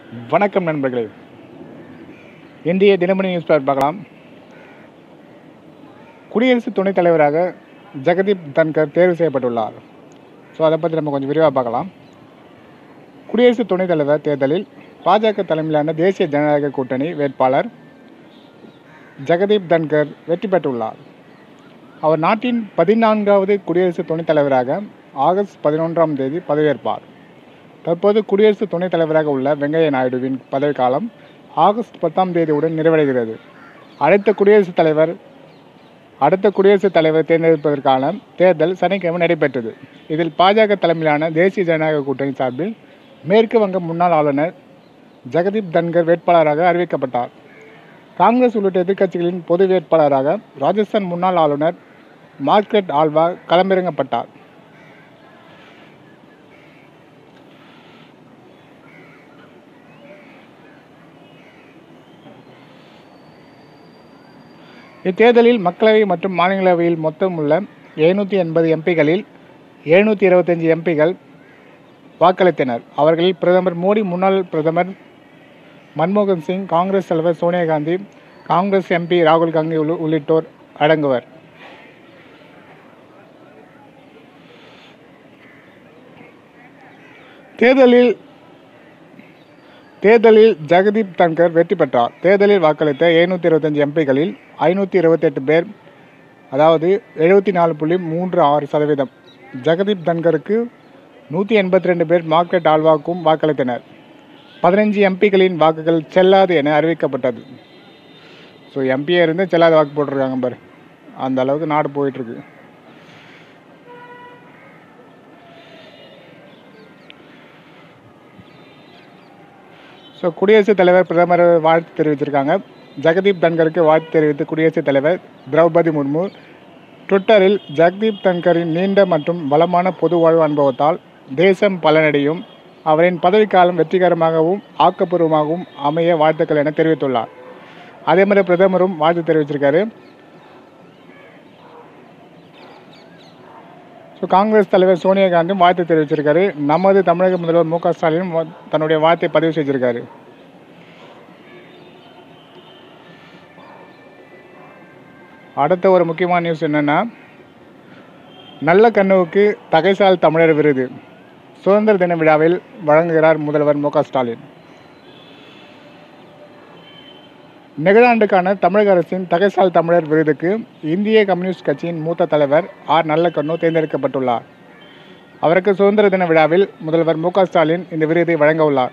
வணக்கம் நண்பர்களே இந்திய தினமணி நியூஸ் பேப்பர் பார்க்கலாம் குடியரசு துணைத் தலைவராக ஜெகதீப் தன்கர் தேர்வு செய்யப்பட்டுள்ளார் ஸோ அதை பற்றி நம்ம கொஞ்சம் விரிவாக பார்க்கலாம் குடியரசு துணைத் தலைவர் தேர்தலில் பாஜக தலைமையிலான தேசிய ஜனநாயக கூட்டணி வேட்பாளர் ஜெகதீப் தன்கர் வெற்றி பெற்றுள்ளார் அவர் நாட்டின் பதினான்காவது குடியரசு துணைத் தலைவராக ஆகஸ்ட் பதினொன்றாம் தேதி பதவியேற்பார் தற்போது குடியரசு துணைத் தலைவராக உள்ள வெங்கையா நாயுடுவின் பதவிக்காலம் ஆகஸ்ட் பத்தாம் தேதியுடன் நிறைவடைகிறது அடுத்த குடியரசுத் தலைவர் அடுத்த குடியரசுத் தலைவர் தேர்ந்தெடுப்பதற்கான தேர்தல் சனிக்கிழமை நடைபெற்றது இதில் பாஜக தலைமையிலான தேசிய ஜனநாயக கூட்டணி சார்பில் மேற்கு வங்க முன்னாள் ஆளுநர் ஜெகதீப் தன்கர் வேட்பாளராக அறிவிக்கப்பட்டார் காங்கிரஸ் உள்ளிட்ட எதிர்க்கட்சிகளின் பொது வேட்பாளராக ராஜஸ்தான் முன்னாள் ஆளுநர் மார்க்ரெட் ஆல்வா களமிறங்கப்பட்டார் இத்தேர்தலில் மக்களவை மற்றும் மாநிலங்களவையில் மொத்தம் உள்ள எழுநூற்றி எண்பது எம்பிகளில் எழுநூற்றி இருபத்தஞ்சி எம்பிகள் வாக்களித்தனர் அவர்களில் பிரதமர் மோடி முன்னாள் பிரதமர் மன்மோகன் சிங் காங்கிரஸ் தலைவர் சோனியா காந்தி காங்கிரஸ் எம்பி ராகுல் காந்தி உள்ளி- உள்ளிட்டோர் அடங்குவர் தேர்தலில் தேர்தலில் ஜெகதீப் தன்கர் வெற்றி பெற்றார் தேர்தலில் வாக்களித்த எழுநூற்றி இருபத்தஞ்சி எம்பிகளில் ஐநூற்றி இருபத்தெட்டு பேர் அதாவது எழுபத்தி நாலு புள்ளி மூன்று ஆறு சதவீதம் ஜெகதீப் தன்கருக்கு நூற்றி எண்பத்தி ரெண்டு பேர் மார்க்கெட் ஆல்வாக்கும் வாக்களித்தனர் பதினஞ்சு எம்பிகளின் வாக்குகள் செல்லாது என அறிவிக்கப்பட்டது ஸோ எம்பியாக இருந்து செல்லாத வாக்கு போட்டிருக்காங்க பாரு அந்த அளவுக்கு நாடு போயிட்டுருக்கு ஸோ குடியரசுத் தலைவர் பிரதமர் வாழ்த்து தெரிவிச்சிருக்காங்க ஜெகதீப் தன்கருக்கு வாழ்த்து தெரிவித்து குடியரசுத் தலைவர் திரௌபதி முர்மு ட்விட்டரில் ஜெகதீப் தன்கரின் நீண்ட மற்றும் வளமான பொது வாழ்வு அனுபவத்தால் தேசம் பலனடையும் அவரின் பதவிக்காலம் வெற்றிகரமாகவும் ஆக்கப்பூர்வமாகவும் அமைய வாழ்த்துக்கள் என தெரிவித்துள்ளார் அதே மாதிரி பிரதமரும் வாழ்த்து தெரிவிச்சிருக்காரு ஸோ காங்கிரஸ் தலைவர் சோனியா காந்தியும் வாழ்த்து தெரிவிச்சிருக்காரு நமது தமிழக முதல்வர் மு க ஸ்டாலினும் வா- தன்னுடைய வாழ்த்தை பதிவு செஞ்சிருக்காரு அடுத்த ஒரு முக்கியமான நியூஸ் என்னன்னா நல்ல கண்ணுவுக்கு தகைசால் தமிழர் விருது சுதந்திர தின விழாவில் வழங்குகிறார் முதல்வர் மு க ஸ்டாலின் நிகழாண்டுக்கான தமிழக அரசின் தகைசால் தமிழர் விருதுக்கு இந்திய கம்யூனிஸ்ட் கட்சியின் மூத்த தலைவர் ஆர் நல்லக்கண்ணு தேர்ந்தெடுக்கப்பட்டுள்ளார் அவருக்கு சுதந்திர தின விழாவில் முதல்வர் மு க ஸ்டாலின் இந்த விருதை வழங்க உள்ளார்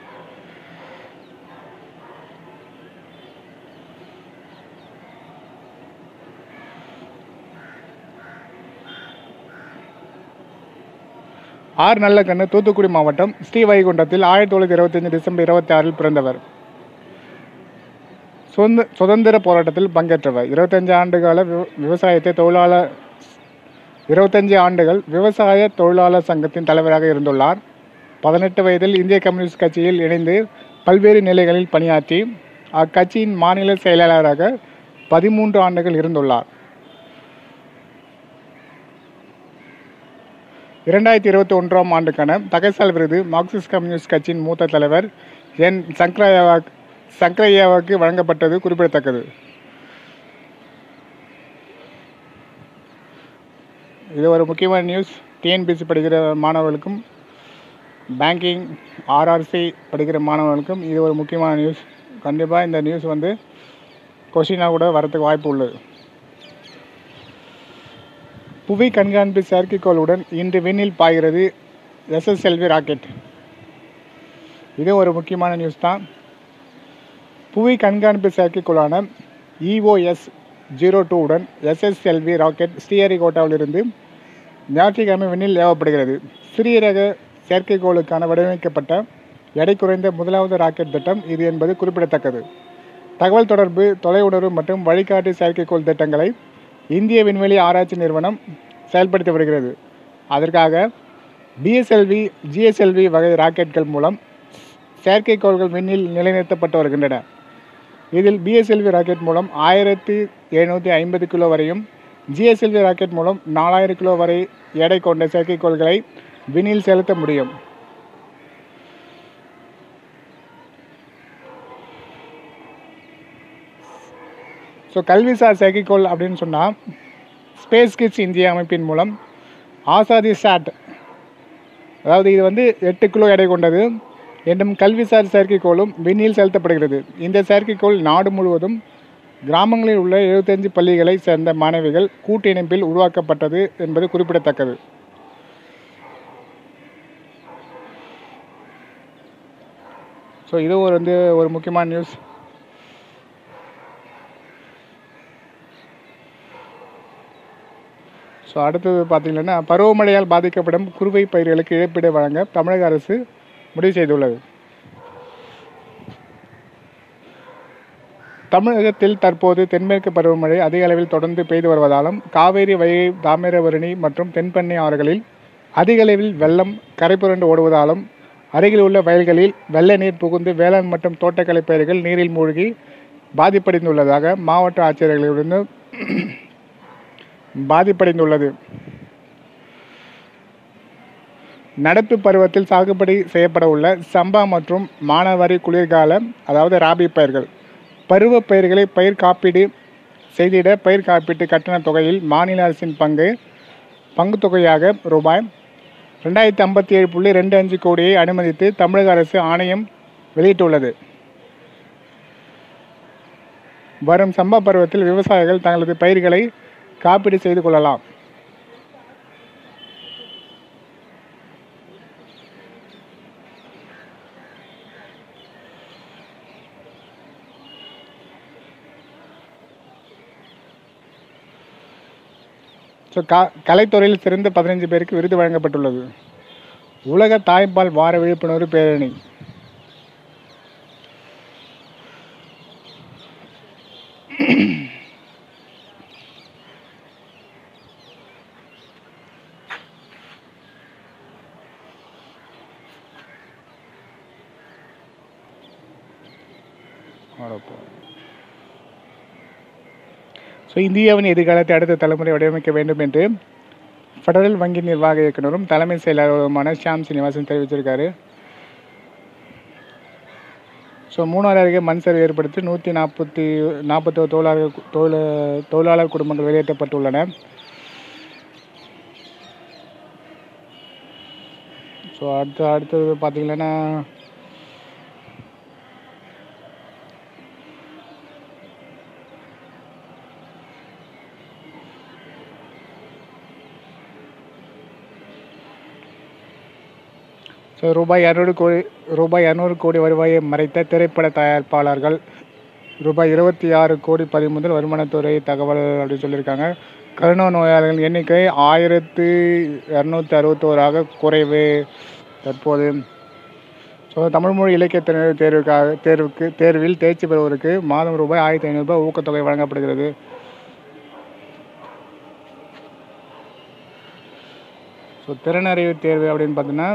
ஆர் நல்லக்கண்ணு தூத்துக்குடி மாவட்டம் ஸ்ரீவைகுண்டத்தில் ஆயிரத்தி தொள்ளாயிரத்தி இருபத்தஞ்சு டிசம்பர் இருபத்தி ஆறில் பிறந்தவர் சுதந்திர சுதந்திர போராட்டத்தில் பங்கேற்றவர் இருபத்தஞ்சு ஆண்டுகால விவ- விவசாயத்தை தொழிலாளர் இருபத்தஞ்சு ஆண்டுகள் விவசாய தொழிலாளர் சங்கத்தின் தலைவராக இருந்துள்ளார் பதினெட்டு வயதில் இந்திய கம்யூனிஸ்ட் கட்சியில் இணைந்து பல்வேறு நிலைகளில் பணியாற்றி அக்கட்சியின் மாநில செயலாளராக பதிமூன்று ஆண்டுகள் இருந்துள்ளார் இரண்டாயிரத்தி இருபத்தி ஒன்றாம் ஆண்டுக்கான தகைசால் விருது மார்க்சிஸ்ட் கம்யூனிஸ்ட் கட்சியின் மூத்த தலைவர் என் சங்கரையாவா சங்கரையாவுக்கு வழங்கப்பட்டது குறிப்பிடத்தக்கது இது ஒரு முக்கியமான நியூஸ் டிஎன்பிசி படிக்கிற மாணவர்களுக்கும் பேங்கிங் ஆர்ஆர்சி படிக்கிற மாணவர்களுக்கும் இது ஒரு முக்கியமான நியூஸ் கண்டிப்பாக இந்த நியூஸ் வந்து கொஷினாக கூட வரதுக்கு வாய்ப்பு உள்ளது புவி கண்காணிப்பு செயற்கைக்கோளுடன் இன்று விண்ணில் பாய்கிறது எஸ்எஸ்எல்வி ராக்கெட் இது ஒரு முக்கியமான நியூஸ் தான் புவி கண்காணிப்பு செயற்கைக்கோளான இஓஎஸ் ஜீரோ டூ உடன் எஸ்எஸ்எல்வி ராக்கெட் ஸ்ரீஹரிகோட்டாவிலிருந்து ஞாயிற்றுக்கிழமை விண்ணில் ஏவப்படுகிறது சிறிய ரக செயற்கைக்கோளுக்கான வடிவமைக்கப்பட்ட எடை குறைந்த முதலாவது ராக்கெட் திட்டம் இது என்பது குறிப்பிடத்தக்கது தகவல் தொடர்பு தொலையுணர்வு மற்றும் வழிகாட்டி செயற்கைக்கோள் திட்டங்களை இந்திய விண்வெளி ஆராய்ச்சி நிறுவனம் செயல்படுத்தி வருகிறது அதற்காக பிஎஸ்எல்வி ஜிஎஸ்எல்வி வகை ராக்கெட்கள் மூலம் செயற்கைக்கோள்கள் விண்ணில் நிலைநிறுத்தப்பட்டு வருகின்றன இதில் பிஎஸ்எல்வி ராக்கெட் மூலம் ஆயிரத்தி எழுநூற்றி ஐம்பது கிலோ வரையும் ஜிஎஸ்எல்வி ராக்கெட் மூலம் நாலாயிரம் கிலோ வரை எடை கொண்ட செயற்கைக்கோள்களை விண்ணில் செலுத்த முடியும் ஸோ கல்விசார் செயற்கைக்கோள் அப்படின்னு சொன்னால் ஸ்பேஸ் கிட்ஸ் இந்தியா அமைப்பின் மூலம் ஆசாதி சாட் அதாவது இது வந்து எட்டு கிலோ எடை கொண்டது என்னும் கல்விசார் செயற்கைக்கோளும் விண்ணில் செலுத்தப்படுகிறது இந்த செயற்கைக்கோள் நாடு முழுவதும் கிராமங்களில் உள்ள எழுபத்தஞ்சு பள்ளிகளை சேர்ந்த மாணவிகள் கூட்டு இணைப்பில் உருவாக்கப்பட்டது என்பது குறிப்பிடத்தக்கது ஸோ இது ஒரு வந்து ஒரு முக்கியமான நியூஸ் ஸோ அடுத்தது பார்த்தீங்கன்னா பருவமழையால் பாதிக்கப்படும் குறுவை பயிர்களுக்கு இழப்பீடு வழங்க தமிழக அரசு முடிவு செய்துள்ளது தமிழகத்தில் தற்போது தென்மேற்கு பருவமழை அதிக அளவில் தொடர்ந்து பெய்து வருவதாலும் காவேரி வைகை தாமிரபரணி மற்றும் தென்பெண்ணை ஆறுகளில் அதிக அளவில் வெள்ளம் கரைபுரண்டு ஓடுவதாலும் அருகில் உள்ள வயல்களில் வெள்ள நீர் புகுந்து வேளாண் மற்றும் தோட்டக்கலை பயிர்கள் நீரில் மூழ்கி பாதிப்படைந்துள்ளதாக மாவட்ட ஆட்சியர்களிடமிருந்து பாதிப்படைந்துள்ளது நடப்பு பருவத்தில் சாகுபடி செய்யப்பட உள்ள சம்பா மற்றும் மானாவாரி குளிர்கால அதாவது ராபி பயிர்கள் பருவ பயிர்களை பயிர் காப்பீடு செய்திட பயிர் காப்பீட்டு கட்டண தொகையில் மாநில அரசின் பங்கு பங்கு தொகையாக ரூபாய் ரெண்டாயிரத்தி ஐம்பத்தி ஏழு புள்ளி ரெண்டு அஞ்சு கோடியை அனுமதித்து தமிழக அரசு ஆணையம் வெளியிட்டுள்ளது வரும் சம்பா பருவத்தில் விவசாயிகள் தங்களது பயிர்களை காப்பீடு செய்து கொள்ளலாம் ஸோ க கலைத்துறையில் சிறந்த பதினைஞ்சு பேருக்கு விருது வழங்கப்பட்டுள்ளது உலக தாய்ப்பால் வார விழிப்புணர்வு பேரணி ஸோ இந்தியாவின் எதிர்காலத்தை அடுத்த தலைமுறை வடிவமைக்க வேண்டும் என்று ஃபெடரல் வங்கி நிர்வாக இயக்குனரும் தலைமை செயலாளருமான ஷியாம் சீனிவாசன் தெரிவிச்சிருக்காரு ஸோ மூணாறு அருகே மண் சரிவு ஏற்படுத்தி நூற்றி நாற்பத்தி நாற்பத்தோரு தொழிலாளர் தொழில தொழிலாளர் குடும்பங்கள் வெளியேற்றப்பட்டுள்ளன ஸோ அடுத்து அடுத்தது பார்த்தீங்கன்னா ஸோ ரூபாய் இரநூறு கோடி ரூபாய் இரநூறு கோடி வருவாயை மறைத்த திரைப்பட தயாரிப்பாளர்கள் ரூபாய் இருபத்தி ஆறு கோடி பறிமுதல் வருமானத்துறை தகவல் அப்படின்னு சொல்லியிருக்காங்க கருணா நோயாளிகள் எண்ணிக்கை ஆயிரத்து இரநூத்தி அறுபத்தோராக குறைவு தற்போது ஸோ தமிழ் மொழி இலக்கிய தேர்வு தேர்வுக்காக தேர்வுக்கு தேர்வில் தேர்ச்சி பெறுவோருக்கு மாதம் ரூபாய் ஆயிரத்தி ஐநூறுரூபா ஊக்கத்தொகை வழங்கப்படுகிறது ஸோ திறனறிவு தேர்வு அப்படின்னு பார்த்தீங்கன்னா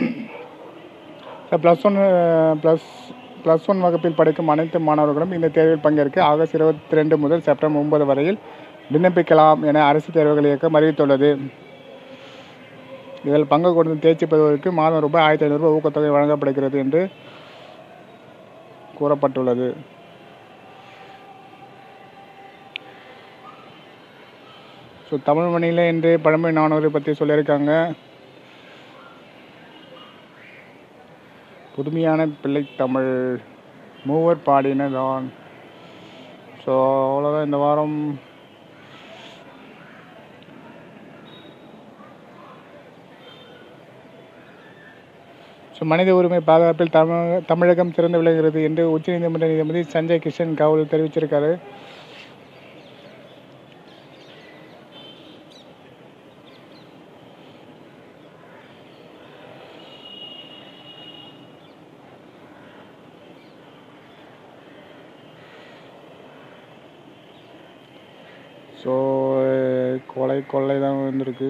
plus one plus plus one வகுப்பில் படிக்கும் அனைத்து மாணவர்களும் இந்த தேர்வில் பங்கேற்க ஆகஸ்ட் இருபத்தி ரெண்டு முதல் செப்டம்பர் ஒன்பது வரையில் விண்ணப்பிக்கலாம் என அரசு தேர்வுகள் இயக்கம் அறிவித்துள்ளது இதில் பங்கு கொண்டு தேர்ச்சி பெறுவதற்கு மாதம் ரூபாய் ஆயிரத்தி ஐநூறுரூபா ஊக்கத்தொகை வழங்கப்படுகிறது என்று கூறப்பட்டுள்ளது ஸோ தமிழ் மணியில் இன்று பழமை நானூறு பற்றி சொல்லியிருக்காங்க புதுமையான பிள்ளைத்தமிழ் மூவர் பாடினதான் ஸோ அவ்வளோதான் இந்த வாரம் ஸோ மனித உரிமை பாதுகாப்பில் தமிழக தமிழகம் சிறந்து விளங்குகிறது என்று உச்சநீதிமன்ற நீதிபதி சஞ்சய் கிஷன் கவுல் தெரிவிச்சிருக்காரு ஸோ கொலை கொள்ளை தான் வந்திருக்கு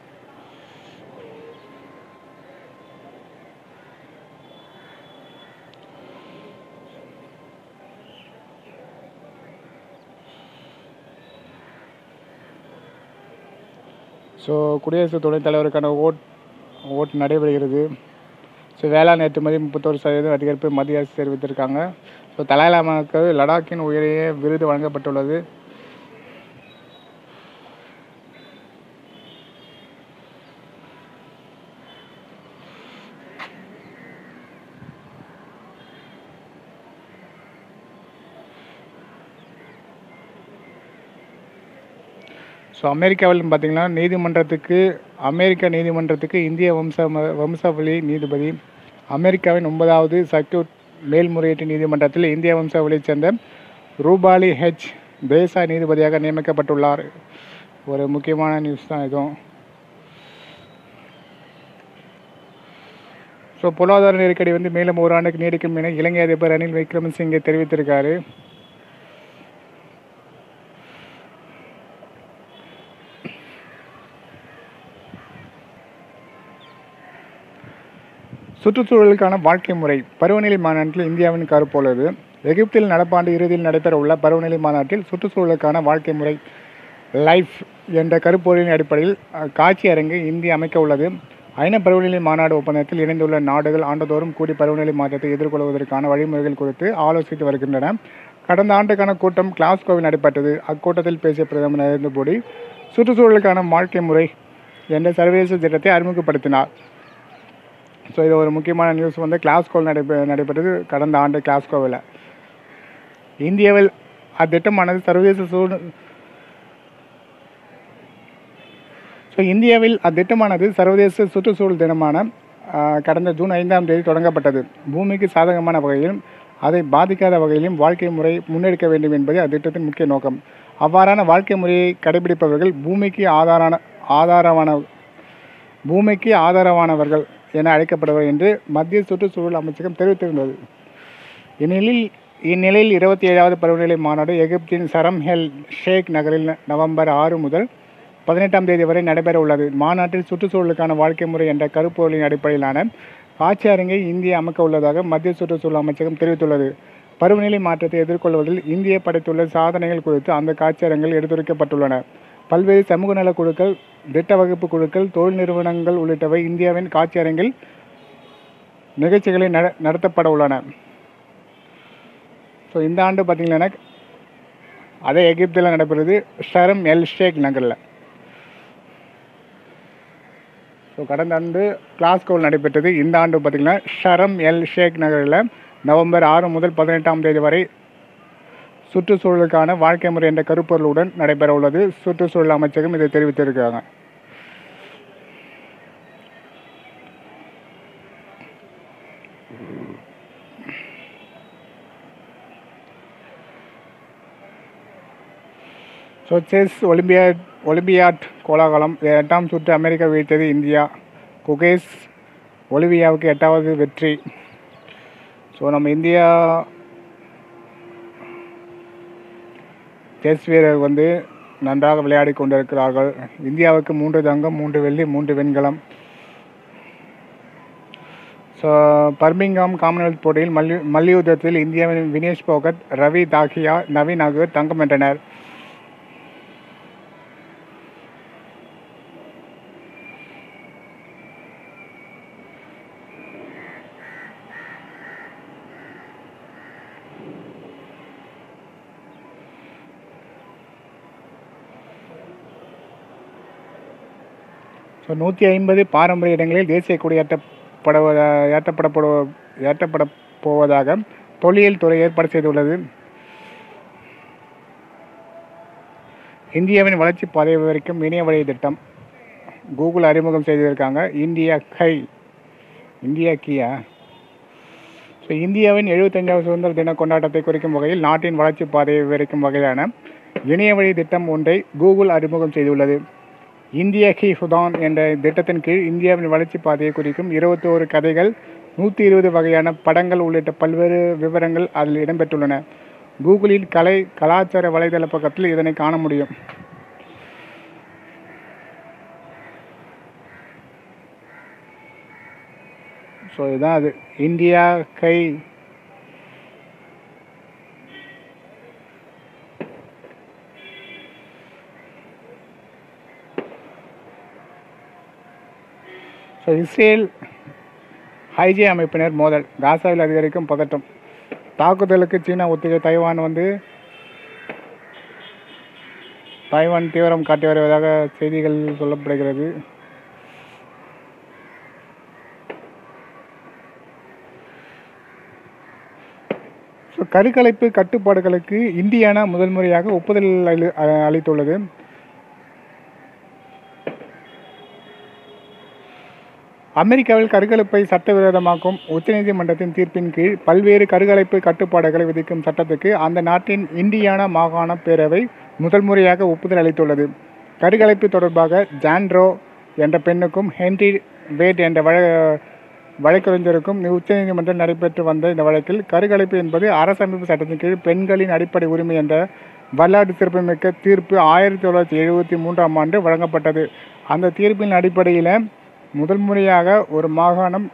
ஸோ குடியரசு துணைத் தலைவருக்கான ஓட் ஓட் நடைபெறுகிறது ஸோ வேளாண் ஏற்றுமதி முப்பத்தோரு சதவீதம் அதிகரிப்பு மத்திய அரசு தெரிவித்திருக்காங்க ஸோ தலாலாமாவுக்கு லடாக்கின் உயரிய விருது வழங்கப்பட்டுள்ளது ஸோ அமெரிக்காவில் பார்த்தீங்கன்னா நீதிமன்றத்துக்கு அமெரிக்க நீதிமன்றத்துக்கு இந்திய வம்ச வம்சாவளி நீதிபதி அமெரிக்காவின் ஒன்பதாவது சர்க்கியூட் மேல்முறையீட்டு நீதிமன்றத்தில் இந்திய வம்சாவளியைச் சேர்ந்த ரூபாலி ஹெச் தேசாய் நீதிபதியாக நியமிக்கப்பட்டுள்ளார் ஒரு முக்கியமான நியூஸ் தான் இதுவும் ஸோ பொருளாதார நெருக்கடி வந்து மேலும் ஒரு ஆண்டுக்கு நீடிக்கும் என இலங்கை அதிபர் ரணில் விக்ரமசிங்கே தெரிவித்திருக்காரு சுற்றுச்சூழலுக்கான வாழ்க்கை முறை பருவநிலை மாநாட்டில் இந்தியாவின் கருப்பொழுது எகிப்தில் நடப்பாண்டு இறுதியில் நடைபெற உள்ள பருவநிலை மாநாட்டில் சுற்றுச்சூழலுக்கான வாழ்க்கை முறை லைஃப் என்ற கருப்பொருளின் அடிப்படையில் அஹ், காட்சி அரங்கை இந்தியா அமைக்க உள்ளது ஐநா பருவநிலை மாநாடு ஒப்பந்தத்தில் இணைந்துள்ள நாடுகள் ஆண்டுதோறும் கூடி பருவநிலை மாற்றத்தை எதிர்கொள்வதற்கான வழிமுறைகள் குறித்து ஆலோசித்து வருகின்றன கடந்த ஆண்டுக்கான கூட்டம் கிளாஸ்கோவில் நடைபெற்றது அக்கூட்டத்தில் பேசிய பிரதமர் நரேந்திர மோடி சுற்றுச்சூழலுக்கான வாழ்க்கை முறை என்ற சர்வதேச திட்டத்தை அறிமுகப்படுத்தினார் ஸோ இது ஒரு முக்கியமான நியூஸ் வந்து கிளாஸ்கோவில் நடைபெ நடைபெற்றது கடந்த ஆண்டு கிளாஸ்கோவில் இந்தியாவில் அத்திட்டமானது சர்வதேச சூழ் ஸோ இந்தியாவில் அத்திட்டமானது சர்வதேச சுற்றுச்சூழல் தினமான ஆஹ், கடந்த ஜூன் ஐந்தாம் தேதி தொடங்கப்பட்டது பூமிக்கு சாதகமான வகையிலும் அதை பாதிக்காத வகையிலும் வாழ்க்கை முறை முன்னெடுக்க வேண்டும் என்பதே அத்திட்டத்தின் முக்கிய நோக்கம் அவ்வாறான வாழ்க்கை முறையை கடைபிடிப்பவர்கள் பூமிக்கு ஆதாரான ஆதாரமான பூமிக்கு ஆதரவானவர்கள் என அழைக்கப்படுவர் என்று மத்திய சுற்றுச்சூழல் அமைச்சகம் தெரிவித்திருந்தது இந்நிலையில் இந்நிலையில் இருபத்தி ஏழாவது பருவநிலை மாநாடு எகிப்தின் சரம் ஹெல் ஷேக் நகரில் நவம்பர் ஆறு முதல் பதினெட்டாம் தேதி வரை நடைபெற உள்ளது மாநாட்டில் சுற்றுச்சூழலுக்கான வாழ்க்கை முறை என்ற கருப்பொருளின் அடிப்படையிலான காட்சி அரங்கை இந்தியா அமைக்க உள்ளதாக மத்திய சுற்றுச்சூழல் அமைச்சகம் தெரிவித்துள்ளது பருவநிலை மாற்றத்தை எதிர்கொள்வதில் இந்தியா படைத்துள்ள சாதனைகள் குறித்து அந்த காட்சி அரங்கில் எடுத்துரைக்கப்பட்டுள்ளன பல்வேறு சமூக நல குழுக்கள் திட்ட வகுப்பு குழுக்கள் தொழில் நிறுவனங்கள் உள்ளிட்டவை இந்தியாவின் காட்சி அரங்கில் நிகழ்ச்சிகளை நட நடத்தப்பட உள்ளன ஸோ இந்த ஆண்டு பார்த்தீங்கன்னா அதே எகிப்தில் நடைபெறுது ஷரம் எல் ஷேக் நகரில் ஸோ கடந்த ஆண்டு கிளாஸ்கோவில் நடைபெற்றது இந்த ஆண்டு பார்த்திங்கன்னா ஷரம் எல் ஷேக் நகரில் நவம்பர் ஆறு முதல் பதினெட்டாம் தேதி வரை சுற்றுச்சூழலுக்கான வாழ்க்கை முறை என்ற கருப்பொருளுடன் நடைபெற உள்ளது சுற்றுச்சூழல் அமைச்சகம் இதை தெரிவித்திருக்காங்க ஸோ செஸ் ஒலிம்பியாட் ஒலிம்பியாட் கோலாகலம் எட்டாம் சுற்று அமெரிக்கா வீழ்த்தது இந்தியா குகேஷ் ஒலிம்பியாவுக்கு எட்டாவது வெற்றி ஸோ நம்ம இந்தியா செஸ் வீரர் வந்து நன்றாக விளையாடி கொண்டிருக்கிறார்கள் இந்தியாவுக்கு மூன்று தங்கம் மூன்று வெள்ளி மூன்று வெண்கலம் ஸோ பர்மிங்காம் காமன்வெல்த் போட்டியில் மல்லி மல்யுத்தத்தில் இந்தியாவின் வினேஷ் போகத் ரவி தாகியா நவீன் ஆகியோர் தங்கம் வென்றனர் ஸோ நூற்றி ஐம்பது பாரம்பரிய இடங்களில் தேசிய கொடி ஏற்றப்படுவதா ஏற்றப்படப்படு ஏற்றப்பட போவதாக தொல்லியல் துறை ஏற்பாடு செய்துள்ளது இந்தியாவின் வளர்ச்சி பாதை விவரிக்கும் இணைய வழி திட்டம் கூகுள் அறிமுகம் செய்திருக்காங்க இந்தியா கை இந்தியா கியா ஸோ இந்தியாவின் எழுபத்தஞ்சாவது சுதந்திர தின கொண்டாட்டத்தை குறிக்கும் வகையில் நாட்டின் வளர்ச்சி பாதையை விவரிக்கும் வகையிலான இணைய வழி திட்டம் ஒன்றை கூகுள் அறிமுகம் செய்துள்ளது இந்திய கி சுதான் என்ற திட்டத்தின் கீழ் இந்தியாவின் வளர்ச்சி பாதையை குறிக்கும் இருபத்தி ஒரு கதைகள் நூற்றி இருபது வகையான படங்கள் உள்ளிட்ட பல்வேறு விவரங்கள் அதில் இடம்பெற்றுள்ளன கூகுளின் கலை கலாச்சார வலைதள பக்கத்தில் இதனை காண முடியும் ஸோ இதுதான் அது இந்தியா கை ஸோ இஸ்ரேல் ஹைஜே அமைப்பினர் மோதல் காசாவில் அதிகரிக்கும் பதட்டம் தாக்குதலுக்கு சீனா ஒத்திகை தைவான் வந்து தைவான் தீவிரம் காட்டி வருவதாக செய்திகள் சொல்லப்படுகிறது ஸோ கருக்கலைப்பு கட்டுப்பாடுகளுக்கு இந்தியானா முதல் முறையாக ஒப்புதல் அளி அ- அளித்துள்ளது அமெரிக்காவில் கருக்கலைப்பை சட்டவிரோதமாக்கும் உச்சநீதிமன்றத்தின் தீர்ப்பின் கீழ் பல்வேறு கருக்கலைப்பு கட்டுப்பாடுகளை விதிக்கும் சட்டத்துக்கு அந்த நாட்டின் இண்டியானா மாகாண பேரவை முதல் முறையாக ஒப்புதல் அளித்துள்ளது கருக்கலைப்பு தொடர்பாக ஜான்ட்ரோ என்ற பெண்ணுக்கும் ஹென்றி வேட் என்ற வழ வழக்கறிஞருக்கும் உச்சநீதிமன்றம் நடைபெற்று வந்த இந்த வழக்கில் கருக்கலைப்பு என்பது அரசமைப்பு சட்டத்தின் கீழ் பெண்களின் அடிப்படை உரிமை என்ற வரலாற்று சிறப்புமிக்க தீர்ப்பு ஆயிரத்தி தொள்ளாயிரத்தி எழுபத்தி மூன்றாம் ஆண்டு வழங்கப்பட்டது அந்த தீர்ப்பின் அடிப்படையில் முதல் முறையாக ஒரு மாகாணம்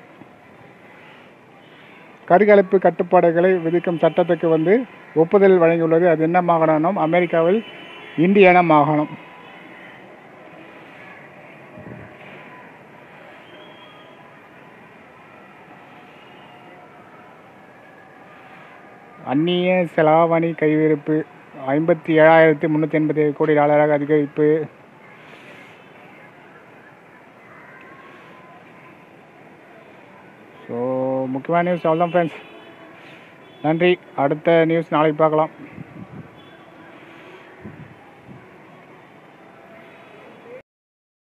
கருக்கலைப்பு கட்டுப்பாடுகளை விதிக்கும் சட்டத்துக்கு வந்து ஒப்புதல் வழங்கியுள்ளது அது என்ன மாகாணம் அமெரிக்காவில் இண்டியானா மாகாணம் அந்நிய செலாவணி கையிருப்பு ஐம்பத்தி ஏழாயிரத்தி முந்நூற்றி எண்பத்தி ஏழு கோடி டாலராக அதிகரிப்பு ஸோ முக்கியமான நியூஸ் அவ்வளோதான் ஃப்ரெண்ட்ஸ் நன்றி அடுத்த நியூஸ் நாளைக்கு பார்க்கலாம்